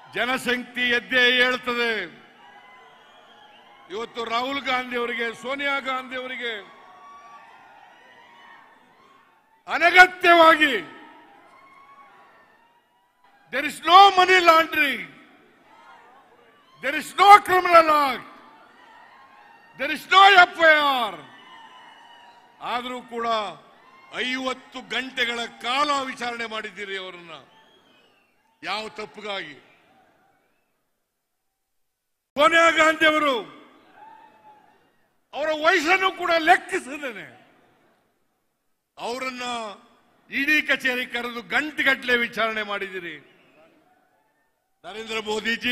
ಜನಶಕ್ತಿ ಎದ್ದೇ ಹೇಳ್ತದೆ ಇವತ್ತು ರಾಹುಲ್ ಗಾಂಧಿ ಅವರಿಗೆ ಸೋನಿಯಾ ಗಾಂಧಿ ಅವರಿಗೆ ಅನಗತ್ಯವಾಗಿ there is no money laundering there is no criminal act there is no FIR ಆದರೂ ಕೂಡ ಐವತ್ತು ಗಂಟೆಗಳ ಕಾಲ ವಿಚಾರಣೆ ಮಾಡಿದ್ದೀರಿ ಅವರನ್ನ ಯಾವ ತಪ್ಪಿಗಾಗಿ ಸೋನಿಯಾ ಗಾಂಧಿ ಅವರು ಅವರ ವಯಸ್ಸನ್ನು ಕೂಡ ಲೆಕ್ಕಿಸದೇನೆ ಅವರನ್ನ ಇಡೀ ಕಚೇರಿ ಕರೆದು ಗಂಟೆಗಟ್ಟಲೆ ವಿಚಾರಣೆ ಮಾಡಿದಿರಿ ನರೇಂದ್ರ ಮೋದಿಜಿ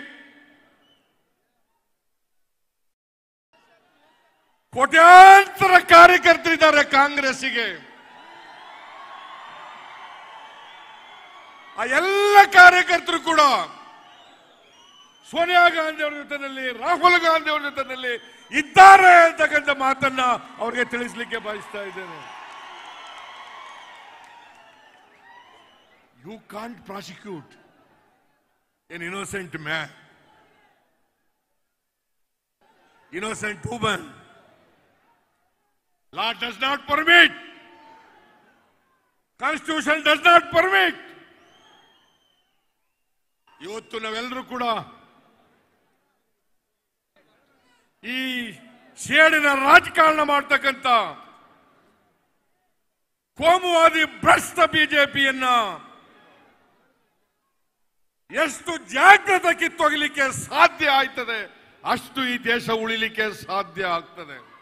ಕೋಟ್ಯಾಂತರ ಕಾರ್ಯಕರ್ತರಿದ್ದಾರೆ ಕಾಂಗ್ರೆಸ್ಸಿಗೆ ಆ ಎಲ್ಲ ಕಾರ್ಯಕರ್ತರು ಕೂಡ ಸೋನಿಯಾ ಗಾಂಧಿ ಅವರ ಜೊತೆನಲ್ಲಿ ರಾಹುಲ್ ಗಾಂಧಿ ಅವರ ಜೊತೆನಲ್ಲಿ ಇದ್ದಾರೆ ಅಂತಕ್ಕಂಥ ಮಾತನ್ನ ಅವರಿಗೆ ತಿಳಿಸ್ಲಿಕ್ಕೆ ಬಯಸ್ತಾ ಇದ್ದೇನೆ you can't prosecute an innocent man innocent woman law does not permit constitution does not permit ಇವತ್ತು ನಾವೆಲ್ಲರೂ ಕೂಡ ಈ ಸೇಡಿನ ರಾಜಕಾರಣ ಮಾಡ್ತಕ್ಕಂಥ ಕೋಮುವಾದಿ ಭ್ರಷ್ಟ ಬಿಜೆಪಿಯನ್ನ ಎಷ್ಟು ಜಾಗ್ರತೆ ಕಿತ್ತೊಗಲಿಕ್ಕೆ ಸಾಧ್ಯ ಆಯ್ತದೆ ಅಷ್ಟು ಈ ದೇಶ ಉಳಿಲಿಕ್ಕೆ ಸಾಧ್ಯ ಆಗ್ತದೆ